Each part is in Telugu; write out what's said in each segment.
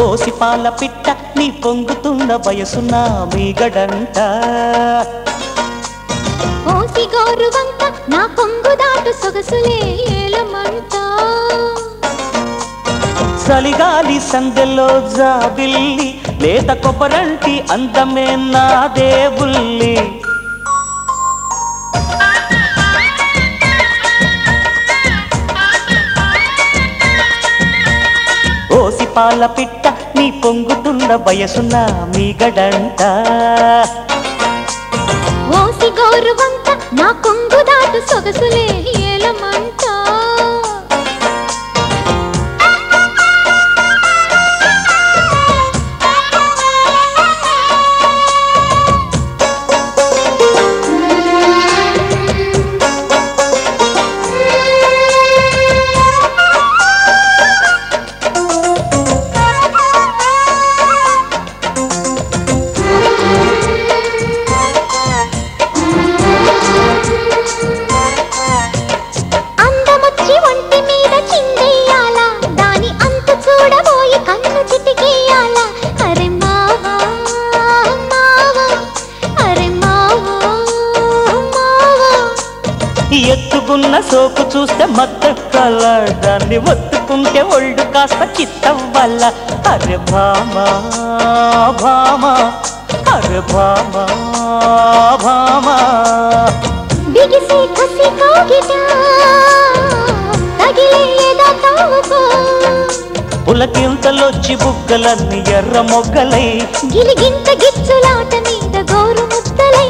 ఓసి పాల పిట్ట నీ పొంగుతున్న వయసున్న మీగడంట ఓసి గోరు వంక నా కొంగు దాటు సొగసులే ఏలమంట చలిగాలి సందెల్లో జాబిల్లి లేత కొబ్బరంటి అందమే నా దేవుల్లి ఓసి పాల పిట్ట నీ పొంగుతున్న వయసున్న మీగడంట ఓసి గోరు వంక నా కొంగు దాటు సొగసులే ఏలమంట అందమొచ్చి ఒంటి మీద చిందెయ్యాల దాని అంతు చూడబోయి కన్ను చిటికేయాల అరే మావా మావా అరే మావా మావా ఎత్తుకున్న సోకు చూస్తే మత్తెక్కల దాన్ని ఒత్తుకుంటే ఒళ్ళు కాస్త చిత్తవ్వల్ల అరే భామా భామా అరే భామా భామా బిగిసే కసి కోగిట తగిలే ఏదో తావుకో పులకింతలొచ్చి బుగ్గలన్నీ ఎర్ర మొగ్గలై గిలిగింత గిచ్చులాట మీద గోరు ముద్దలై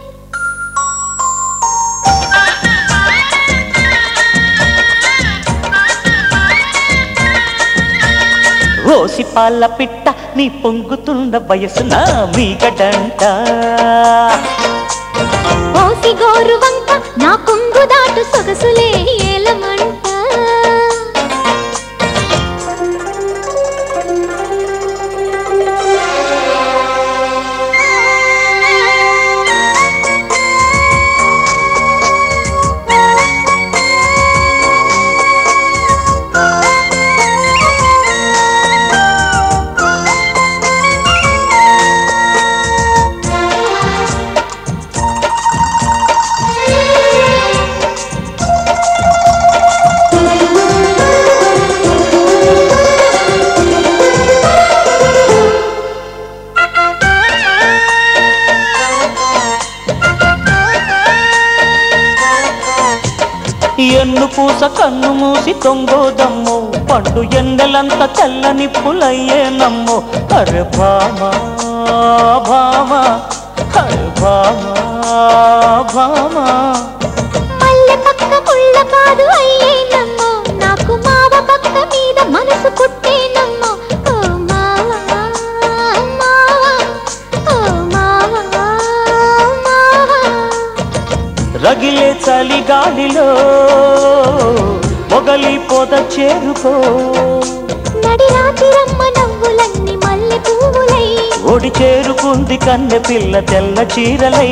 రోసి పాల పిట్ట నీ పొంగుతున్న వయసున మీగడంట ఓసి గోరు వంక నా కొంగు దాటు సొగసులే ఏలమంట ఎన్ను పూస కన్ను మూసి తొంగోదమ్ము పండు ఎండలంత తెల్లని పులయ్యే నమ్ము అరే భామా భామా అరే భామా భామా పల్లె పక్క ముళ్ళ కాదు అయ్యే నమ్మో నాకు మావ పక్క మీద మనసు పుట్టే నమ్మో ఓ మావా మావా ఓ మావా మావా రగిలే చలి గాలిలో మొగలి పొద చేరుకో నడి రాతి రమ్మ నవ్వులన్నీ మల్లె పువ్వులై ఒడి చేరుకుంది కన్నె పిల్ల తెల్ల చీరలై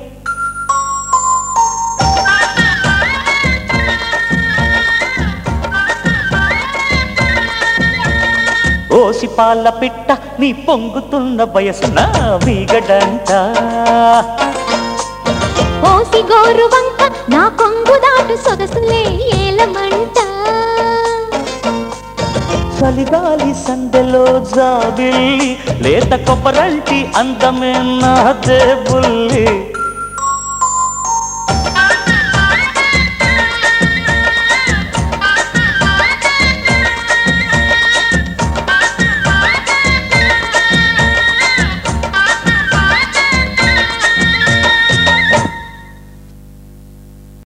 ఓసి పాల పిట్ట నీ పొంగుతున్న వయసున వీగడంట ఓసి గోరు వంక నా కొంగు దాటు సొగసులే ఏలమంట చలిగాలి సందెలో జాబిల్లి లేత కొబ్బరంటి అందమే నా దేవుల్లి